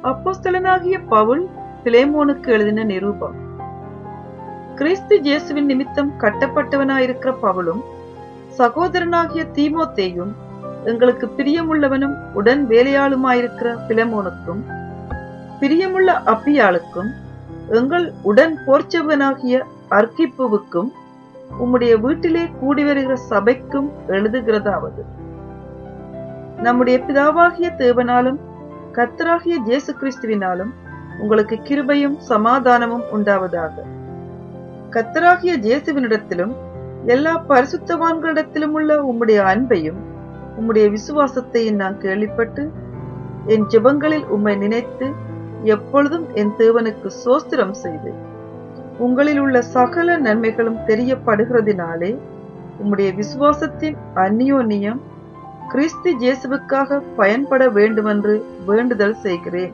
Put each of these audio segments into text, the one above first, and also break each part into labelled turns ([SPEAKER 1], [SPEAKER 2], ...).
[SPEAKER 1] அப்போஸ்தலனாகிய பவுல் பிலேமோனுக்கு எழுதின நிரூபம் கிறிஸ்து இயேசுவின் நிமித்தம் கட்டப்பட்டவனாயிருக்கிற பவுலும் சகோதரனாகிய தீமோத்தேயும் எங்களுக்கு பிரியமுள்ளவனும் உடன் வேலையாளுமாயிருக்கிற பிலமோனுக்கும் பிரியமுள்ள அப்பியாளுக்கும் எங்கள் உடன் போர்ச்சவனாகிய அர்க்கிப்புவுக்கும் உம்முடைய வீட்டிலே கூடி வருகிற சபைக்கும் எழுதுகிறதாவது நம்முடைய பிதாவாகிய தேவனாலும் கத்தராகிய இயேசு கிறிஸ்துவினாலும் உங்களுக்கு கிருபையும் சமாதானமும் உண்டாவதாக கத்தராகிய இயேசுவினிடத்திலும் எல்லா பரிசுத்தவான்களிடத்திலும் உள்ள உம்முடைய அன்பையும் உம்முடைய விசுவாசத்தையும் நான் கேள்விப்பட்டு என் ஜெபங்களில் உம்மை நினைத்து எப்பொழுதும் என் தேவனுக்கு சோஸ்திரம் செய்து உங்களில் உள்ள சகல நன்மைகளும் தெரியப்படுகிறதினாலே உம்முடைய விசுவாசத்தின் அந்நியோன்யம் கிறிஸ்து இயேசுவுக்காக பயன்பட வேண்டுமென்று வேண்டுதல் செய்கிறேன்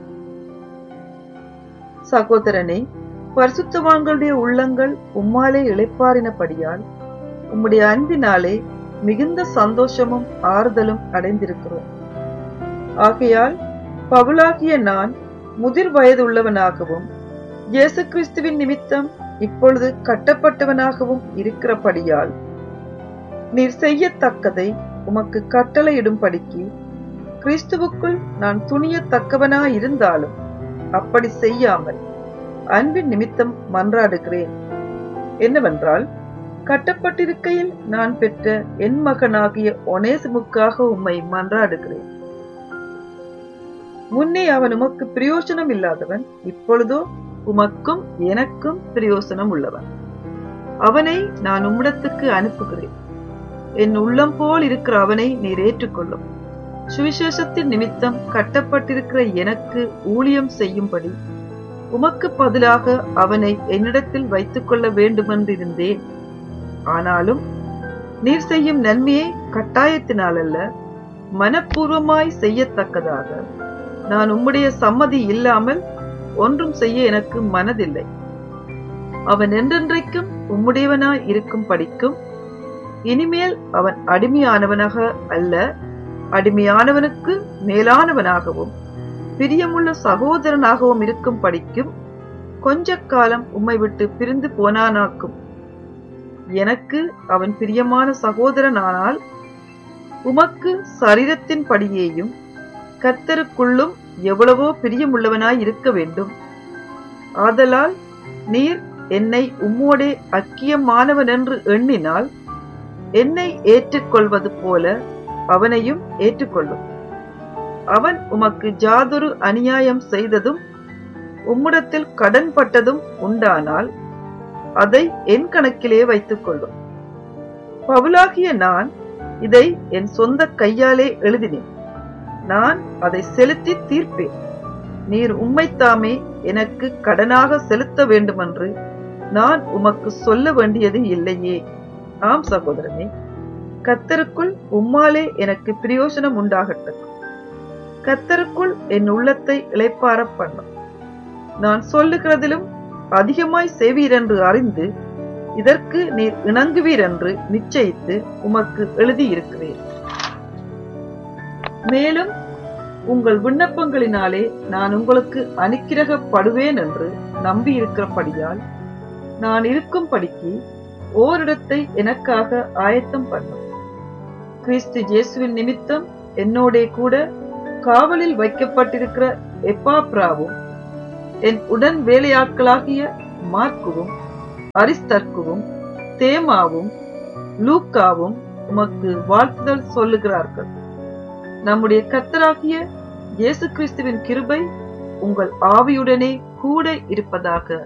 [SPEAKER 1] சகோதரனே பரிசுத்தவான்களுடைய உள்ளங்கள் உம்மாலே இளைப்பாறினபடியால் உம்முடைய அன்பினாலே மிகுந்த சந்தோஷமும் ஆறுதலும் அடைந்திருக்கிறோம் ஆகையால் பவுலாகிய நான் முதிர் வயது உள்ளவனாகவும் இயேசு கிறிஸ்துவின் நிமித்தம் இப்பொழுது கட்டப்பட்டவனாகவும் இருக்கிறபடியால் நீர் செய்யத்தக்கதை உமக்கு கட்டளையிடும்படிக்கு கிறிஸ்துவுக்குள் நான் துணியத்தக்கவனாயிருந்தாலும் அப்படி செய்யாமல் அன்பின் நிமித்தம் மன்றாடுகிறேன் என்னவென்றால் கட்டப்பட்டிருக்கையில் நான் பெற்ற என் மகனாகிய ஒனேசுமுக்காக உம்மை மன்றாடுகிறேன் முன்னே அவன் உமக்கு பிரயோஜனம் இல்லாதவன் இப்பொழுதோ உமக்கும் எனக்கும் பிரயோசனம் உள்ளவன் அவனை நான் உம்மிடத்துக்கு அனுப்புகிறேன் என் உள்ளம் போல் இருக்கிற அவனை நீர் ஏற்றுக்கொள்ளும் சுவிசேஷத்தின் நிமித்தம் கட்டப்பட்டிருக்கிற எனக்கு ஊழியம் செய்யும்படி உமக்கு பதிலாக அவனை என்னிடத்தில் வைத்துக் கொள்ள வேண்டுமென்றிருந்தேன் ஆனாலும் நீர் செய்யும் நன்மையை கட்டாயத்தினால் அல்ல மனப்பூர்வமாய் செய்யத்தக்கதாக நான் உம்முடைய சம்மதி இல்லாமல் ஒன்றும் செய்ய எனக்கு மனதில்லை அவன் என்றென்றைக்கும் உம்முடையவனாய் இருக்கும் படிக்கும் இனிமேல் அவன் அடிமையானவனாக அல்ல அடிமையானவனுக்கு மேலானவனாகவும் பிரியமுள்ள சகோதரனாகவும் இருக்கும் படிக்கும் கொஞ்ச காலம் உம்மை விட்டு பிரிந்து போனானாக்கும் எனக்கு அவன் பிரியமான சகோதரனானால் உமக்கு சரீரத்தின் படியேயும் கர்த்தருக்குள்ளும் எவ்வளவோ பிரியமுள்ளவனாய் இருக்க வேண்டும் ஆதலால் நீர் என்னை உம்மோடே அக்கியமானவன் என்று எண்ணினால் என்னை ஏற்றுக்கொள்வது போல அவனையும் ஏற்றுக்கொள்ளும் அவன் உமக்கு ஜாதொரு அநியாயம் செய்ததும் உம்மிடத்தில் கடன் பட்டதும் உண்டானால் அதை என் கணக்கிலே வைத்துக் கொள்ளும் பவுலாகிய நான் இதை என் சொந்த கையாலே எழுதினேன் நான் அதை செலுத்தி தீர்ப்பேன் நீர் உம்மைத்தாமே எனக்கு கடனாக செலுத்த வேண்டுமென்று நான் உமக்கு சொல்ல வேண்டியது இல்லையே ஆம் சகோதரனே கத்தருக்குள் உம்மாலே எனக்கு பிரயோஜனம் உண்டாகட்டும் கத்தருக்குள் என் உள்ளத்தை இளைப்பார பண்ணும் நான் சொல்லுகிறதிலும் அதிகமாய் செய்வீர் என்று அறிந்து இதற்கு நீர் இணங்குவீர் என்று நிச்சயித்து உமக்கு எழுதியிருக்கிறேன் மேலும் உங்கள் விண்ணப்பங்களினாலே நான் உங்களுக்கு அனுக்கிரகப்படுவேன் என்று நம்பியிருக்கிறபடியால் நான் இருக்கும்படிக்கு ஓரிடத்தை எனக்காக ஆயத்தம் பண்ணும் கிறிஸ்து இயேசுவின் நிமித்தம் என்னோடே கூட காவலில் வைக்கப்பட்டிருக்கிற எப்பாப்ராவும் என் உடன் வேலையாட்களாகிய மார்க்குவும் அரிஸ்தர்க்குவும் தேமாவும் லூக்காவும் உமக்கு வாழ்த்துதல் சொல்லுகிறார்கள் நம்முடைய கத்தராகிய இயேசு கிறிஸ்துவின் கிருபை உங்கள் ஆவியுடனே கூட இருப்பதாக